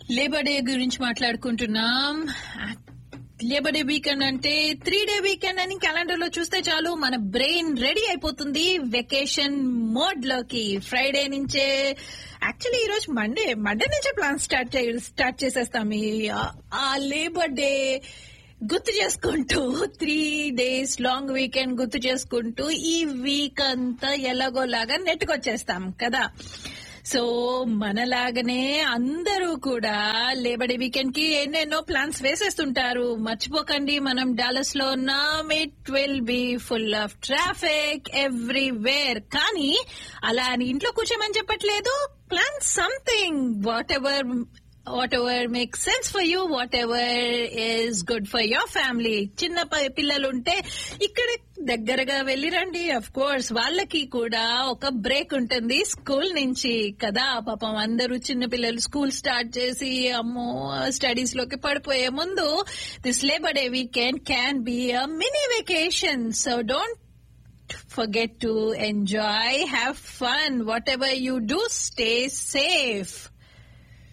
Labour day గురించి మాట్లాడుకుంటున్నాం labour day weekend అంటే త్రీ డే వీకెండ్ అని క్యాలెండర్ లో చూస్తే చాలు మన బ్రెయిన్ రెడీ అయిపోతుంది వెకేషన్ మోడ్ లోకి ఫ్రైడే నుంచే యాక్చువల్లీ ఈ రోజు మండే మండే నుంచే ప్లాన్ స్టార్ట్ స్టార్ట్ చేసేస్తాం ఈ ఆ లేబర్ డే గుర్తు చేసుకుంటూ త్రీ డేస్ లాంగ్ వీకెండ్ గుర్తు చేసుకుంటూ ఈ వీక్ అంతా ఎలాగోలాగా నెట్టుకొచ్చేస్తాం కదా సో మనలాగనే అందరూ కూడా లేబర్ డే వీకెండ్ కి ఎన్నెన్నో ప్లాన్స్ వేసేస్తుంటారు మర్చిపోకండి మనం డాలస్ లో ఉన్నాం it will be full of traffic everywhere కానీ అలా అని ఇంట్లో కూర్చోమని చెప్పట్లేదు plan something whatever whatever makes sense for you, whatever is good for your family. చిన్న ప- పిల్లలుంటే ఇక్కడ దగ్గరగా వెళ్ళిరండి అఫ్ కోర్స్ వాళ్ళకి కూడా ఒక బ్రేక్ ఉంటుంది స్కూల్ నుంచి కదా పాపం అందరూ చిన్న పిల్లలు స్కూల్ స్టార్ట్ చేసి అమ్మో స్టడీస్ లోకి పడిపోయే ముందు this labour day weekend can be a mini vacation so don't forget to enjoy, have fun. Whatever you do, stay safe.